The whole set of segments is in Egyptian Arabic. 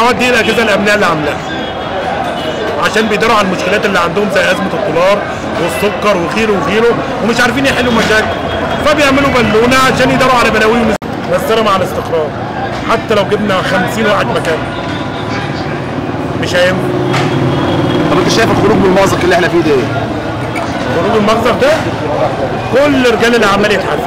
الاوقات دي الاجهزه الامنيه اللي عاملاها عشان بيداروا على المشكلات اللي عندهم زي ازمه الدولار والسكر وغيره وغيره ومش عارفين يحلوا مشاكل فبيعملوا بالونه عشان يداروا على بلاويهم مسيره مع الاستقرار حتى لو جبنا 50 واحد مكان مش هينفع طب انت شايف الخروج من المأزق اللي احنا فيه ده ايه؟ خروج المخزن ده كل رجال الاعمال يتحاسبوا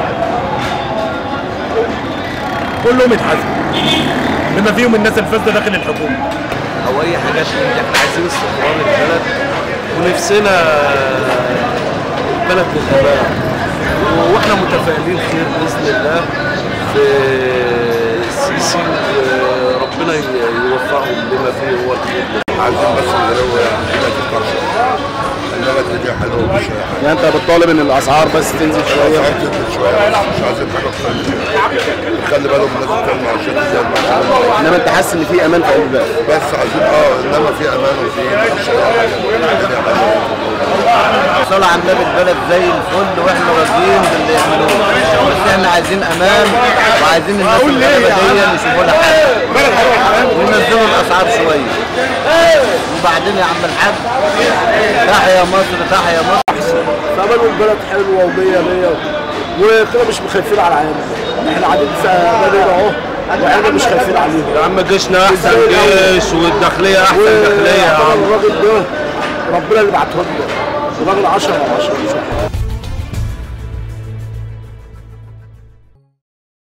كلهم يتحاسبوا بما فيهم الناس الفاسده داخل الحكومه او اي حاجه عشان احنا عايزين استقرار البلد ونفسنا البلد للامان واحنا متفائلين خير باذن الله في السيسي وربنا يوفقهم لما فيه هو الخير عايزين بس اللي هو حاجات القرشة انما الدنيا حلوه مش يعني انت بتطالب ان الاسعار بس تنزل شويه عايز تنزل شويه مش عايزين حاجه اكتر من كده خلي بالهم الناس بتعمل عشان تزود معاهم. انما انت حاسس ان في امان في قلب البلد بس عايزين اه انما في امان وفي مش أي حاجة. الدنيا حلوه صلى على النبي البلد زي الفل واحنا راضيين باللي يعملوه بس احنا عايزين امان وعايزين الناس الغلابه دي يشوفوا لها حاجه وينزلوا الاسعار شويه وبعدين يا عم الحاج تحيا مصر تحيا مصر فأمان البلد حلوة ومية مية وكده مش خايفين على العالم احنا قاعدين في امان اهو واحنا مش خايفين عليهم يا عم جيشنا احسن جيش والداخليه احسن داخليه يا عم الراجل ده ربنا اللي بعته لنا الراجل 10 على 10 مش واحد